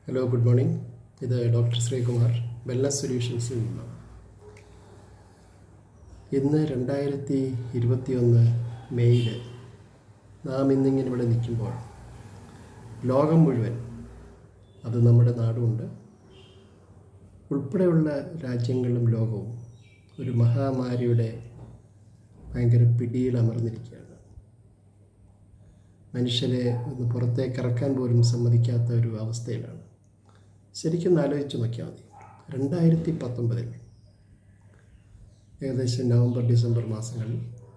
hello good morning ഇത് doctor Sreekumar wellness സൊല്യൂഷൻസിൽ നിന്നാണ് ഇന്ന് രണ്ടായിരത്തി ഇരുപത്തിയൊന്ന് മെയ്യിൽ നാം ഇന്നിങ്ങനെ ഇവിടെ നിൽക്കുമ്പോൾ ലോകം മുഴുവൻ അത് നമ്മുടെ നാടുമുണ്ട് ഉൾപ്പെടെയുള്ള രാജ്യങ്ങളും ലോകവും ഒരു മഹാമാരിയുടെ ഭയങ്കര പിടിയിൽ അമർന്നിരിക്കുകയാണ് മനുഷ്യരെ ഒന്ന് പുറത്തേക്ക് ഇറക്കാൻ പോലും സമ്മതിക്കാത്ത ഒരു അവസ്ഥയിലാണ് ശരിക്കും ഒന്ന് ആലോചിച്ച് നോക്കിയാൽ മതി രണ്ടായിരത്തി പത്തൊമ്പതിൽ ഏകദേശം നവംബർ ഡിസംബർ മാസങ്ങളിൽ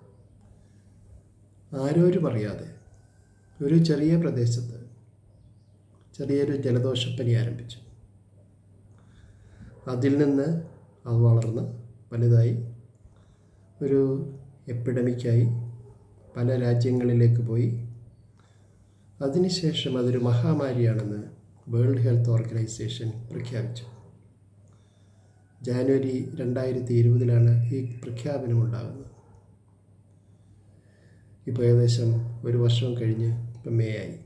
ആരോരും അറിയാതെ ഒരു ചെറിയ പ്രദേശത്ത് ചെറിയൊരു ജലദോഷപ്പനി ആരംഭിച്ചു അതിൽ നിന്ന് അത് വളർന്ന് വലുതായി ഒരു എപ്പിഡമിക്കായി പല രാജ്യങ്ങളിലേക്ക് പോയി അതിനുശേഷം അതൊരു മഹാമാരിയാണെന്ന് വേൾഡ് ഹെൽത്ത് ഓർഗനൈസേഷൻ പ്രഖ്യാപിച്ചു ജാനുവരി രണ്ടായിരത്തി ഇരുപതിലാണ് ഈ പ്രഖ്യാപനം ഉണ്ടാകുന്നത് ഇപ്പോൾ ഏകദേശം ഒരു വർഷം കഴിഞ്ഞ് ഇപ്പം മേ ആയി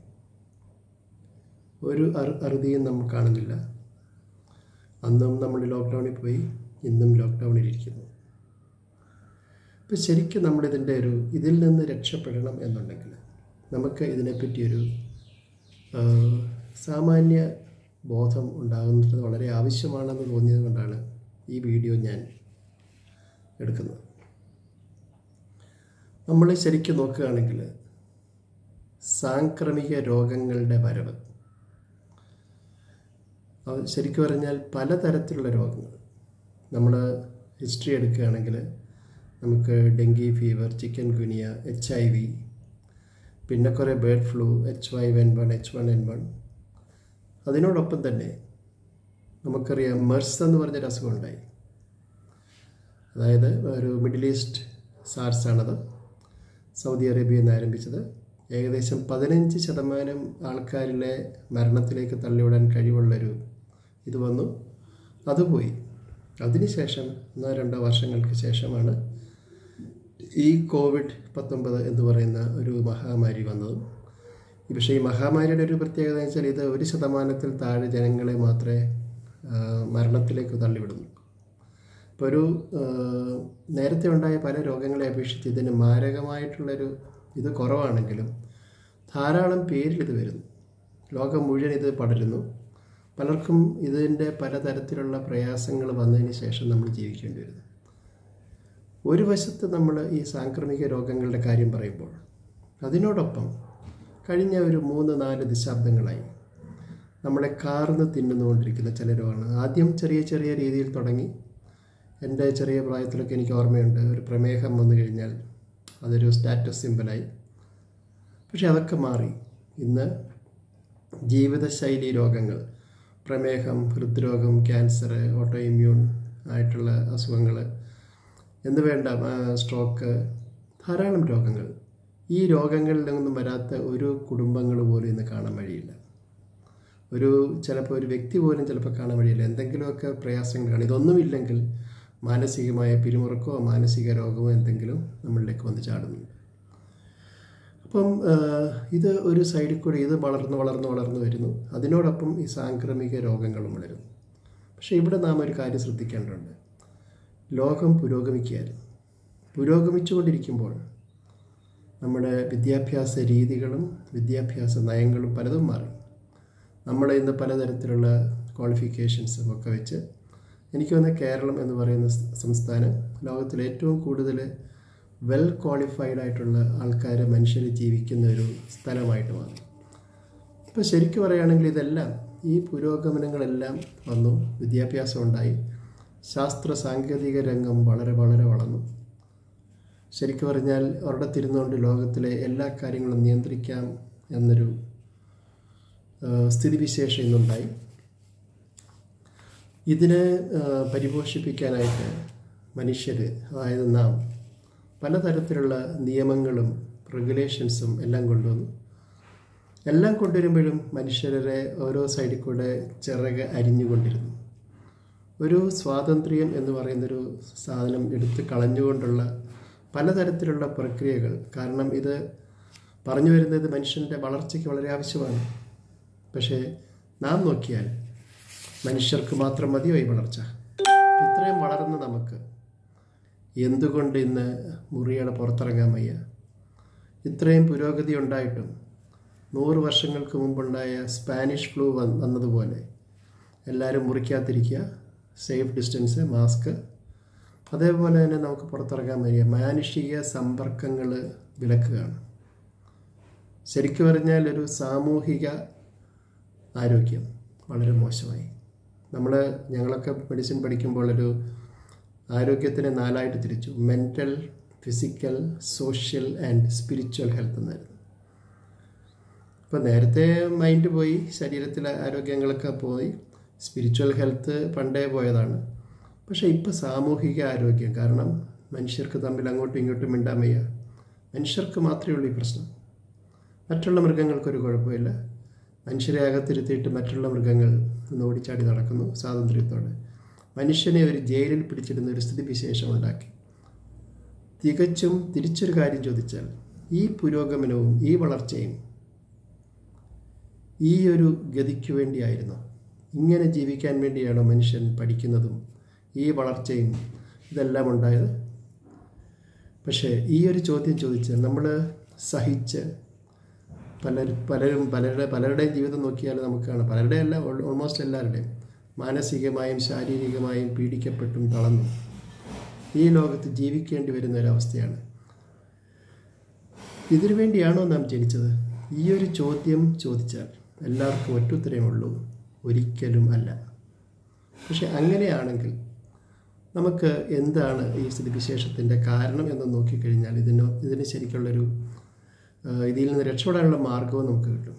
ഒരു അറു അറുതിയും നമ്മൾ കാണുന്നില്ല അന്നും നമ്മൾ ലോക്ക്ഡൗണിൽ പോയി ഇന്നും ലോക്ക്ഡൗണിൽ ഇരിക്കുന്നു ഇപ്പം ശരിക്കും നമ്മളിതിൻ്റെ ഒരു ഇതിൽ നിന്ന് രക്ഷപ്പെടണം എന്നുണ്ടെങ്കിൽ നമുക്ക് ഇതിനെപ്പറ്റിയൊരു സാമാന്യ ബോധം ഉണ്ടാകുന്നത് വളരെ ആവശ്യമാണെന്ന് തോന്നിയത് കൊണ്ടാണ് ഈ വീഡിയോ ഞാൻ എടുക്കുന്നത് നമ്മൾ ശരിക്കും നോക്കുകയാണെങ്കിൽ സാംക്രമിക രോഗങ്ങളുടെ വരവ് അത് ശരിക്കും പറഞ്ഞാൽ പലതരത്തിലുള്ള രോഗങ്ങൾ നമ്മൾ ഹിസ്റ്ററി എടുക്കുകയാണെങ്കിൽ നമുക്ക് dengue fever chikungunya H I V പിന്നെ കുറേ bird flu H five N one H one N one അതിനോടൊപ്പം തന്നെ നമുക്കറിയാം മെർസ് എന്ന് പറഞ്ഞൊരു അസുഖം ഉണ്ടായി അതായത് ഒരു മിഡിൽ ഈസ്റ്റ് സാർസ് ആണത് സൗദി അറേബ്യയിൽ നിന്ന് ആരംഭിച്ചത് ഏകദേശം പതിനഞ്ച് ശതമാനം ആൾക്കാരിലെ മരണത്തിലേക്ക് തള്ളിവിടാൻ കഴിവുള്ളൊരു ഇത് വന്നു അത് പോയി അതിനുശേഷം ഒന്നോ രണ്ടോ വർഷങ്ങൾക്ക് ശേഷമാണ് ഈ കോവിഡ് പത്തൊമ്പത് എന്ന് പറയുന്ന ഒരു മഹാമാരി വന്നത് പക്ഷേ ഈ മഹാമാരിയുടെ ഒരു പ്രത്യേകത എന്ന് വെച്ചാൽ ഇത് ഒരു ശതമാനത്തിൽ താഴെ ജനങ്ങളെ മാത്രമേ മരണത്തിലേക്ക് തള്ളിവിടുന്നു ഇപ്പോൾ ഒരു നേരത്തെ ഉണ്ടായ പല രോഗങ്ങളെ അപേക്ഷിച്ച് ഇതിന് മാരകമായിട്ടുള്ളൊരു ഇത് കുറവാണെങ്കിലും ധാരാളം പേരിൽ ഇത് വരുന്നു ലോകം മുഴുവൻ ഇത് പടരുന്നു പലർക്കും ഇതിൻ്റെ പലതരത്തിലുള്ള പ്രയാസങ്ങൾ വന്നതിന് ശേഷം നമ്മൾ ജീവിക്കേണ്ടി വരുന്നു ഒരു വശത്ത് നമ്മൾ ഈ സാംക്രമിക രോഗങ്ങളുടെ കാര്യം പറയുമ്പോൾ അതിനോടൊപ്പം കഴിഞ്ഞ ഒരു മൂന്ന് നാല് ദശാബ്ദങ്ങളായി നമ്മളെ കാർന്ന് തിന്നുകൊണ്ടിരിക്കുന്ന ചില രോഗങ്ങൾ ആദ്യം ചെറിയ ചെറിയ രീതിയിൽ തുടങ്ങി എൻ്റെ ചെറിയ പ്രായത്തിലൊക്കെ എനിക്ക് ഓർമ്മയുണ്ട് ഒരു പ്രമേഹം വന്നു കഴിഞ്ഞാൽ അതൊരു സ്റ്റാറ്റസ് സിമ്പലായി പക്ഷെ അതൊക്കെ മാറി ഇന്ന് ജീവിതശൈലി രോഗങ്ങൾ പ്രമേഹം ഹൃദ്രോഗം ക്യാൻസർ ഓട്ടോ ഇമ്മ്യൂൺ ആയിട്ടുള്ള അസുഖങ്ങൾ എന്ന് വേണ്ട സ്ട്രോക്ക് ധാരാളം രോഗങ്ങൾ ഈ രോഗങ്ങളിൽ നിന്നും വരാത്ത ഒരു കുടുംബങ്ങൾ പോലും ഇന്ന് കാണാൻ വഴിയില്ല ഒരു ചിലപ്പോൾ ഒരു വ്യക്തി പോലും ചിലപ്പോൾ കാണാൻ വഴിയില്ല എന്തെങ്കിലുമൊക്കെ പ്രയാസങ്ങളാണ് ഇതൊന്നുമില്ലെങ്കിൽ മാനസികമായ പിരിമുറുക്കമോ മാനസിക രോഗമോ എന്തെങ്കിലും നമ്മളിലേക്ക് വന്ന് ചാടുന്നുണ്ട് അപ്പം ഇത് ഒരു സൈഡിൽ കൂടി ഇത് വളർന്ന് വളർന്ന് വളർന്ന് വരുന്നു അതിനോടൊപ്പം ഈ സാംക്രമിക രോഗങ്ങളും വളരുന്നു പക്ഷേ ഇവിടെ നാം ഒരു കാര്യം ശ്രദ്ധിക്കേണ്ടതുണ്ട് ലോകം പുരോഗമിക്കുകയായിരുന്നു പുരോഗമിച്ചുകൊണ്ടിരിക്കുമ്പോൾ നമ്മുടെ വിദ്യാഭ്യാസ രീതികളും വിദ്യാഭ്യാസ നയങ്ങളും പലതും മാറി നമ്മൾ ഇന്ന് പലതരത്തിലുള്ള ക്വാളിഫിക്കേഷൻസും ഒക്കെ വെച്ച് എനിക്ക് തോന്നുന്ന കേരളം എന്ന് പറയുന്ന സംസ്ഥാനം ലോകത്തിലെ ഏറ്റവും കൂടുതൽ വെൽ ക്വാളിഫൈഡ് ആയിട്ടുള്ള ആൾക്കാർ മനുഷ്യർ ജീവിക്കുന്ന ഒരു സ്ഥലമായിട്ട് മാറി ഇപ്പോൾ ശരിക്കും പറയുകയാണെങ്കിൽ ഇതെല്ലാം ഈ പുരോഗമനങ്ങളെല്ലാം വന്നു വിദ്യാഭ്യാസം ഉണ്ടായി ശാസ്ത്ര സാങ്കേതിക രംഗം വളരെ വളരെ വളർന്നു ശരിക്കും പറഞ്ഞാൽ അവിടെ തിരുന്നുകൊണ്ട് ലോകത്തിലെ എല്ലാ കാര്യങ്ങളും നിയന്ത്രിക്കാം എന്നൊരു സ്ഥിതിവിശേഷം ഇന്നുണ്ടായി ഇതിനെ പരിപോഷിപ്പിക്കാനായിട്ട് മനുഷ്യർ അതായത് നാം പലതരത്തിലുള്ള നിയമങ്ങളും റെഗുലേഷൻസും എല്ലാം കൊണ്ടുവന്നു എല്ലാം കൊണ്ടുവരുമ്പോഴും മനുഷ്യരെ ഓരോ സൈഡിൽ കൂടെ ചിറക് അരിഞ്ഞുകൊണ്ടിരുന്നു ഒരു സ്വാതന്ത്ര്യം എന്ന് പറയുന്നൊരു സാധനം എടുത്ത് കളഞ്ഞുകൊണ്ടുള്ള പലതരത്തിലുള്ള പ്രക്രിയകൾ കാരണം ഇത് പറഞ്ഞു വരുന്നത് മനുഷ്യൻ്റെ വളർച്ചയ്ക്ക് വളരെ ആവശ്യമാണ് പക്ഷേ നാം നോക്കിയാൽ മനുഷ്യർക്ക് മാത്രം മതിയോ ഈ വളർച്ച ഇത്രയും വളർന്ന നമുക്ക് എന്തുകൊണ്ട് ഇന്ന് മുറിയുടെ പുറത്തിറങ്ങാൻ വയ്യ ഇത്രയും പുരോഗതി ഉണ്ടായിട്ടും നൂറ് വർഷങ്ങൾക്ക് മുമ്പുണ്ടായ സ്പാനിഷ് ഫ്ലൂ വന്ന് വന്നതുപോലെ എല്ലാവരും മുറിക്കാതിരിക്കുക സേഫ് ഡിസ്റ്റൻസ് മാസ്ക് അതേപോലെ തന്നെ നമുക്ക് പുറത്തിറങ്ങാൻ വയ്യ മാനുഷിക സമ്പർക്കങ്ങൾ വിലക്കുകയാണ് ശരിക്കും പറഞ്ഞാൽ ഒരു സാമൂഹിക ആരോഗ്യം വളരെ മോശമായി നമ്മൾ ഞങ്ങളൊക്കെ മെഡിസിൻ പഠിക്കുമ്പോൾ ഒരു ആരോഗ്യത്തിനെ നാലായിട്ട് തിരിച്ചു mental physical social and spiritual health എന്നായിരുന്നു ഇപ്പോൾ നേരത്തെ മൈൻഡ് പോയി ശരീരത്തിലെ ആരോഗ്യങ്ങളൊക്കെ പോയി സ്പിരിച്വൽ ഹെൽത്ത് പണ്ടേ പോയതാണ് പക്ഷേ ഇപ്പോൾ സാമൂഹിക ആരോഗ്യം കാരണം മനുഷ്യർക്ക് തമ്മിൽ അങ്ങോട്ടും ഇങ്ങോട്ടും മിണ്ടാൻ വയ്യ മനുഷ്യർക്ക് മാത്രമേ ഉള്ളൂ ഈ പ്രശ്നം മറ്റുള്ള മൃഗങ്ങൾക്കൊരു കുഴപ്പമില്ല മനുഷ്യരെ അകത്തിരുത്തിയിട്ട് മറ്റുള്ള മൃഗങ്ങൾ ഒന്ന് ഓടിച്ചാടി നടക്കുന്നു സ്വാതന്ത്ര്യത്തോടെ മനുഷ്യനെ ഒരു ജയിലിൽ പിടിച്ചിടുന്ന ഒരു സ്ഥിതിവിശേഷം ഉണ്ടാക്കി തികച്ചും തിരിച്ചൊരു കാര്യം ചോദിച്ചാൽ ഈ പുരോഗമനവും ഈ വളർച്ചയും ഈ ഒരു ഗതിക്ക് വേണ്ടിയായിരുന്നു ഇങ്ങനെ ജീവിക്കാൻ വേണ്ടിയാണോ മനുഷ്യൻ പഠിക്കുന്നതും ഈ വളർച്ചയും ഇതെല്ലാം ഉണ്ടായത് പക്ഷേ ഈ ഒരു ചോദ്യം ചോദിച്ചാൽ നമ്മൾ സഹിച്ച് പലരും പലരും പലരുടെ പലരുടെയും ജീവിതം നോക്കിയാൽ നമുക്ക് കാണാം പലരുടെ അല്ല ഓൾമോസ്റ്റ് എല്ലാവരുടെയും മാനസികമായും ശാരീരികമായും പീഡിക്കപ്പെട്ടും തളർന്നും ഈ ലോകത്ത് ജീവിക്കേണ്ടി വരുന്ന ഒരവസ്ഥയാണ് ഇതിനു വേണ്ടിയാണോ നാം ജനിച്ചത് ഈ ഒരു ചോദ്യം ചോദിച്ചാൽ എല്ലാവർക്കും ഒറ്റുത്തരമുള്ളൂ ഒരിക്കലും അല്ല പക്ഷെ അങ്ങനെയാണെങ്കിൽ നമുക്ക് എന്താണ് ഈ സ്ഥിതിവിശേഷത്തിൻ്റെ കാരണം എന്ന് നോക്കിക്കഴിഞ്ഞാൽ ഇതിന് ഇതിന് ശരിക്കുള്ളൊരു ഇതിൽ നിന്ന് രക്ഷപ്പെടാനുള്ള മാർഗവും നമുക്ക് കിട്ടും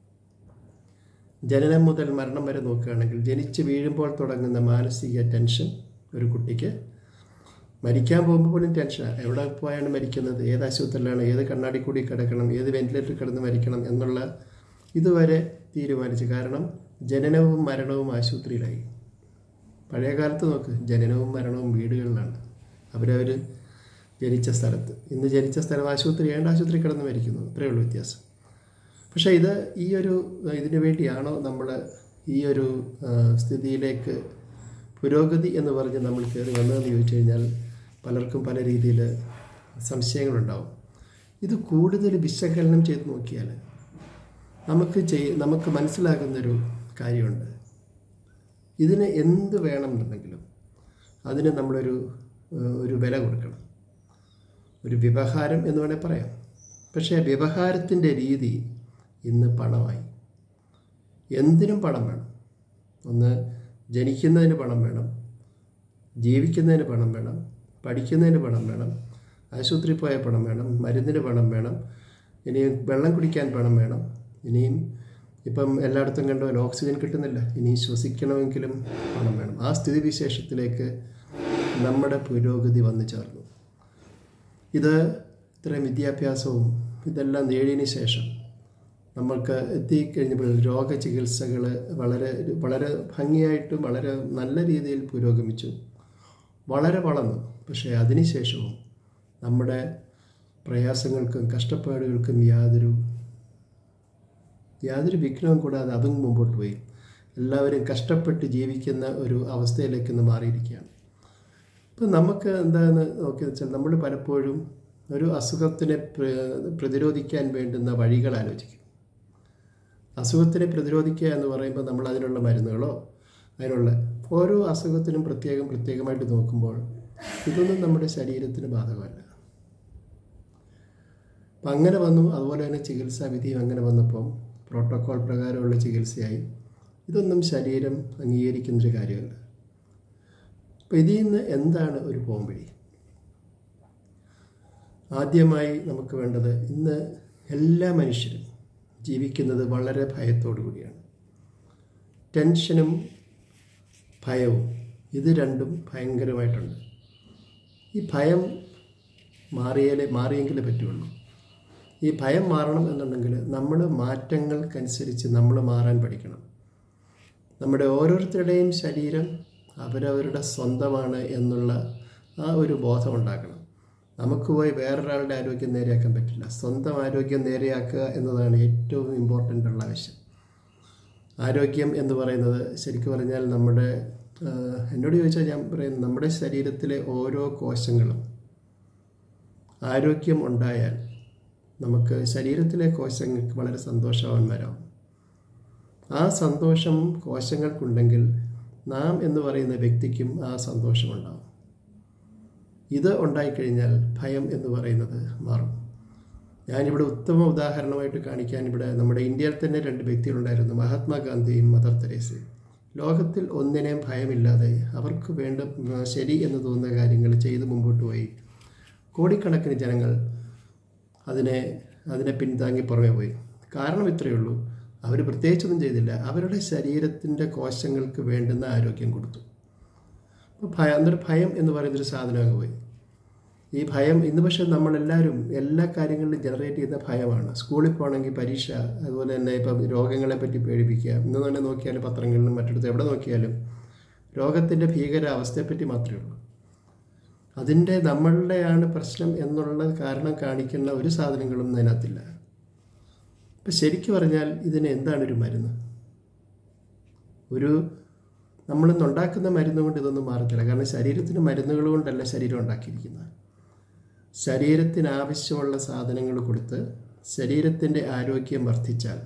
ജനനം മുതൽ മരണം വരെ നോക്കുകയാണെങ്കിൽ ജനിച്ച് വീഴുമ്പോൾ തുടങ്ങുന്ന മാനസിക ടെൻഷൻ ഒരു കുട്ടിക്ക് മരിക്കാൻ പോകുമ്പോൾ പോലും ടെൻഷനാണ് എവിടെ പോയാണ് മരിക്കുന്നത് ഏത് ആശുപത്രിയിലാണ് ഏത് കണ്ണാടി കൂടി കിടക്കണം ഏത് വെന്റിലേറ്ററിൽ കിടന്ന് മരിക്കണം എന്നുള്ള ഇതുവരെ തീരുമാനിച്ചു കാരണം ജനനവും മരണവും ആശുപത്രിയിലായി പഴയ കാലത്ത് നോക്ക് ജനനവും മരണവും വീടുകളിലാണ് അവരവർ ജനിച്ച സ്ഥലത്ത് ഇന്ന് ജനിച്ച സ്ഥലം ആശുപത്രി ഏണ്ട ആശുപത്രി കിടന്ന് മരിക്കുന്നു അത്രയേ ഉള്ളൂ വ്യത്യാസം പക്ഷേ ഇത് ഈ ഒരു ഇതിനു വേണ്ടിയാണോ നമ്മൾ ഈ ഒരു സ്ഥിതിയിലേക്ക് പുരോഗതി എന്ന് പറഞ്ഞ് നമ്മൾ കയറി വന്നതെന്ന് ചോദിച്ചു കഴിഞ്ഞാൽ പലർക്കും പല രീതിയിൽ സംശയങ്ങളുണ്ടാവും ഇത് കൂടുതൽ വിശകലനം ചെയ്ത് നോക്കിയാൽ നമുക്ക് ചെയ് നമുക്ക് മനസ്സിലാകുന്നൊരു കാര്യമുണ്ട് ഇതിന് എന്ത് വേണമെന്നുണ്ടെങ്കിലും അതിന് നമ്മളൊരു ഒരു വില കൊടുക്കണം ഒരു വ്യവഹാരം എന്ന് വേണേൽ പറയാം പക്ഷേ വ്യവഹാരത്തിൻ്റെ രീതി ഇന്ന് പണമായി എന്തിനും പണം വേണം ഒന്ന് ജനിക്കുന്നതിന് പണം വേണം ജീവിക്കുന്നതിന് പണം വേണം പഠിക്കുന്നതിന് പണം വേണം ആശുപത്രി പോയാൽ പണം വേണം മരുന്നിന് പണം വേണം ഇനിയും വെള്ളം കുടിക്കാൻ പണം വേണം ഇനിയും ഇപ്പം എല്ലായിടത്തും കണ്ടോ ഓക്സിജൻ കിട്ടുന്നില്ല ഇനി ശ്വസിക്കണമെങ്കിലും പണം വേണം ആ സ്ഥിതിവിശേഷത്തിലേക്ക് നമ്മുടെ പുരോഗതി വന്നു ചേർന്നു ഇത് ഇത്രയും വിദ്യാഭ്യാസവും ഇതെല്ലാം നേടിയതിന് ശേഷം നമ്മൾക്ക് എത്തിക്കഴിഞ്ഞപ്പോൾ രോഗചികിത്സകൾ വളരെ വളരെ ഭംഗിയായിട്ടും വളരെ നല്ല രീതിയിൽ പുരോഗമിച്ചു വളരെ വളർന്നു പക്ഷേ അതിനുശേഷവും നമ്മുടെ പ്രയാസങ്ങൾക്കും കഷ്ടപ്പാടുകൾക്കും യാതൊരു യാതൊരു വിഘ്നവും കൂടാതെ അതും മുമ്പോട്ട് പോയി എല്ലാവരും കഷ്ടപ്പെട്ട് ജീവിക്കുന്ന ഒരു അവസ്ഥയിലേക്ക് ഇന്ന് മാറിയിരിക്കുകയാണ് ഇപ്പം നമുക്ക് എന്താണെന്ന് നോക്കിയെന്ന് വെച്ചാൽ നമ്മൾ പലപ്പോഴും ഒരു അസുഖത്തിനെ പ്രതിരോധിക്കാൻ വേണ്ടുന്ന വഴികൾ ആലോചിക്കും അസുഖത്തിനെ പ്രതിരോധിക്കുക എന്ന് പറയുമ്പോൾ നമ്മൾ അതിനുള്ള മരുന്നുകളോ അതിനുള്ള ഓരോ അസുഖത്തിനും പ്രത്യേകം പ്രത്യേകമായിട്ട് നോക്കുമ്പോൾ ഇതൊന്നും നമ്മുടെ ശരീരത്തിന് ബാധകമല്ല അപ്പം അങ്ങനെ വന്നു അതുപോലെ തന്നെ ചികിത്സാ വിധിയും അങ്ങനെ വന്നപ്പം പ്രോട്ടോക്കോൾ പ്രകാരമുള്ള ചികിത്സയായി ഇതൊന്നും ശരീരം അംഗീകരിക്കുന്നൊരു കാര്യമല്ല അപ്പോൾ ഇതിൽ നിന്ന് എന്താണ് ഒരു പോംവഴി ആദ്യമായി നമുക്ക് വേണ്ടത് ഇന്ന് എല്ലാ മനുഷ്യരും ജീവിക്കുന്നത് വളരെ ഭയത്തോടു കൂടിയാണ് ടെൻഷനും ഭയവും ഇത് രണ്ടും ഭയങ്കരമായിട്ടുണ്ട് ഈ ഭയം മാറിയാലേ മാറിയെങ്കിലേ പറ്റുള്ളൂ ഈ ഭയം മാറണം എന്നുണ്ടെങ്കിൽ നമ്മൾ മാറ്റങ്ങൾക്കനുസരിച്ച് നമ്മൾ മാറാൻ പഠിക്കണം നമ്മുടെ ഓരോരുത്തരുടെയും ശരീരം അവരവരുടെ സ്വന്തമാണ് എന്നുള്ള ആ ഒരു ബോധം ഉണ്ടാക്കണം നമുക്ക് പോയി വേറൊരാളുടെ ആരോഗ്യം നേരെയാക്കാൻ പറ്റില്ല സ്വന്തം ആരോഗ്യം നേരെയാക്കുക എന്നതാണ് ഏറ്റവും ഇമ്പോർട്ടൻ്റ് ഉള്ള ആവശ്യം ആരോഗ്യം എന്ന് പറയുന്നത് ശരിക്കും പറഞ്ഞാൽ നമ്മുടെ ആ, എന്നോട് ചോദിച്ചാൽ ഞാൻ പറയുന്നത് നമ്മുടെ ശരീരത്തിലെ ഓരോ കോശങ്ങളും ആരോഗ്യം ഉണ്ടായാൽ നമുക്ക് ശരീരത്തിലെ കോശങ്ങൾക്ക് വളരെ സന്തോഷവാന്മാരാവും ആ സന്തോഷം കോശങ്ങൾക്കുണ്ടെങ്കിൽ നാം എന്ന് പറയുന്ന വ്യക്തിക്കും ആ സന്തോഷമുണ്ടാവും ഇത് ഉണ്ടായിക്കഴിഞ്ഞാൽ ഭയം എന്ന് പറയുന്നത് മാറും ഞാനിവിടെ ഉത്തമ ഉദാഹരണമായിട്ട് കാണിക്കാൻ ഇവിടെ നമ്മുടെ ഇന്ത്യയിൽ തന്നെ രണ്ട് വ്യക്തികളുണ്ടായിരുന്നു മഹാത്മാഗാന്ധിയും മദർ തെരേസയും ലോകത്തിൽ ഒന്നിനെയും ഭയമില്ലാതെ അവർക്ക് വേണ്ട ഉം, ശരി എന്ന് തോന്നുന്ന കാര്യങ്ങൾ ചെയ്ത് മുമ്പോട്ട് പോയി കോടിക്കണക്കിന് ജനങ്ങൾ അതിനെ അതിനെ പിന്താങ്ങി പുറമെ പോയി കാരണം ഇത്രയേ ഉള്ളൂ അവർ പ്രത്യേകിച്ചൊന്നും ചെയ്തില്ല അവരുടെ ശരീരത്തിൻ്റെ കോശങ്ങൾക്ക് വേണ്ടുന്ന ആരോഗ്യം കൊടുത്തു അപ്പോൾ ഭയം അന്നൊരു ഭയം എന്ന് പറയുന്നൊരു സാധനം അങ്ങ് പോയി ഈ ഭയം ഇന്ന് പക്ഷേ നമ്മളെല്ലാവരും എല്ലാ കാര്യങ്ങളിലും ജനറേറ്റ് ചെയ്യുന്ന ഭയമാണ് സ്കൂളിൽ പോകണമെങ്കിൽ പരീക്ഷ അതുപോലെ തന്നെ ഇപ്പം രോഗങ്ങളെ പറ്റി പേടിപ്പിക്കുക ഇന്ന് തന്നെ നോക്കിയാലും പത്രങ്ങളിലും മറ്റിടത്ത് എവിടെ നോക്കിയാലും രോഗത്തിൻ്റെ ഭീകരാവസ്ഥയെപ്പറ്റി മാത്രമേ ഉള്ളൂ അതിൻ്റെ നമ്മളുടെയാണ് പ്രശ്നം എന്നുള്ള കാരണം കാണിക്കുന്ന ഒരു സാധനങ്ങളും അതിനകത്തില്ല ഇപ്പം ശരിക്കും പറഞ്ഞാൽ ഇതിന് എന്താണ് ഒരു മരുന്ന് ഒരു നമ്മളിന്ന് ഉണ്ടാക്കുന്ന മരുന്ന് കൊണ്ട് ഇതൊന്നും മാറത്തില്ല കാരണം ശരീരത്തിന് മരുന്നുകൾ കൊണ്ടല്ല ശരീരം ഉണ്ടാക്കിയിരിക്കുന്നത് ശരീരത്തിന് ആവശ്യമുള്ള സാധനങ്ങൾ കൊടുത്ത് ശരീരത്തിൻ്റെ ആരോഗ്യം വർദ്ധിച്ചാൽ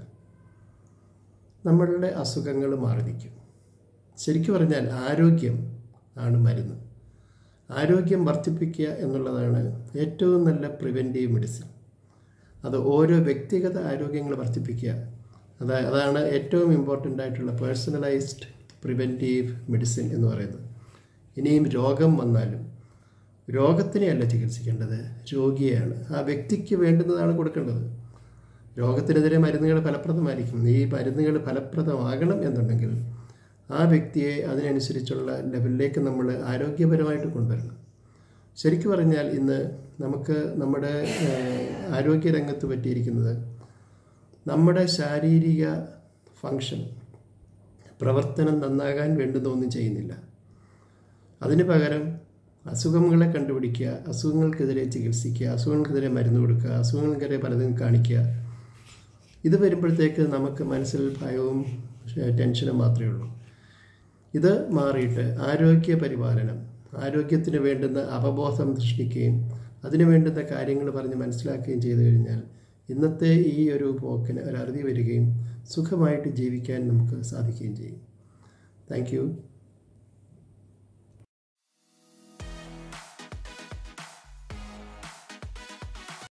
നമ്മളുടെ അസുഖങ്ങൾ മാറി നിൽക്കും ശരിക്കും പറഞ്ഞാൽ ആരോഗ്യം ആണ് മരുന്ന് ആരോഗ്യം വർദ്ധിപ്പിക്കുക എന്നുള്ളതാണ് ഏറ്റവും നല്ല പ്രിവെൻറ്റീവ് മെഡിസിൻ അത് ഓരോ വ്യക്തിഗത ആരോഗ്യങ്ങൾ വർദ്ധിപ്പിക്കുക അതാ അതാണ് ഏറ്റവും ഇമ്പോർട്ടൻ്റ് ആയിട്ടുള്ള പേഴ്സണലൈസ്ഡ് പ്രിവെൻറ്റീവ് മെഡിസിൻ എന്ന് പറയുന്നത് ഇനിയും രോഗം വന്നാലും രോഗത്തിനെയല്ല ചികിത്സിക്കേണ്ടത് രോഗിയെയാണ് ആ വ്യക്തിക്ക് വേണ്ടുന്നതാണ് കൊടുക്കേണ്ടത് രോഗത്തിനെതിരെ മരുന്നുകൾ ഫലപ്രദമായിരിക്കും ഈ മരുന്നുകൾ ഫലപ്രദമാകണം എന്നുണ്ടെങ്കിൽ ആ വ്യക്തിയെ അതിനനുസരിച്ചുള്ള ലെവലിലേക്ക് നമ്മൾ ആരോഗ്യപരമായിട്ട് കൊണ്ടുവരണം ശരിക്കും പറഞ്ഞാൽ ഇന്ന് നമുക്ക് നമ്മുടെ ഏഹ്, ആരോഗ്യരംഗത്ത് പറ്റിയിരിക്കുന്നത് നമ്മുടെ ശാരീരിക ഫങ്ഷൻ പ്രവർത്തനം നന്നാകാൻ വേണ്ടുന്ന ഒന്നും ചെയ്യുന്നില്ല അതിന് പകരം അസുഖങ്ങളെ കണ്ടുപിടിക്കുക അസുഖങ്ങൾക്കെതിരെ ചികിത്സിക്കുക അസുഖങ്ങൾക്കെതിരെ മരുന്ന് കൊടുക്കുക അസുഖങ്ങൾക്കെതിരെ പലതും കാണിക്കുക ഇത് വരുമ്പോഴത്തേക്ക് നമുക്ക് മനസ്സിൽ ഭയവും ഏഹ്, ടെൻഷനും മാത്രമേ ഉള്ളൂ ഇത് മാറിയിട്ട് ആരോഗ്യ പരിപാലനം ആരോഗ്യത്തിന് വേണ്ടുന്ന അവബോധം സൃഷ്ടിക്കുകയും അതിന് വേണ്ടുന്ന കാര്യങ്ങൾ പറഞ്ഞ് മനസ്സിലാക്കുകയും ചെയ്തു കഴിഞ്ഞാൽ ഇന്നത്തെ ഈ ഒരു പോക്കിന് ഒരു അറുതി വരികയും സുഖമായിട്ട് ജീവിക്കാൻ നമുക്ക് സാധിക്കുകയും ചെയ്യും താങ്ക് യു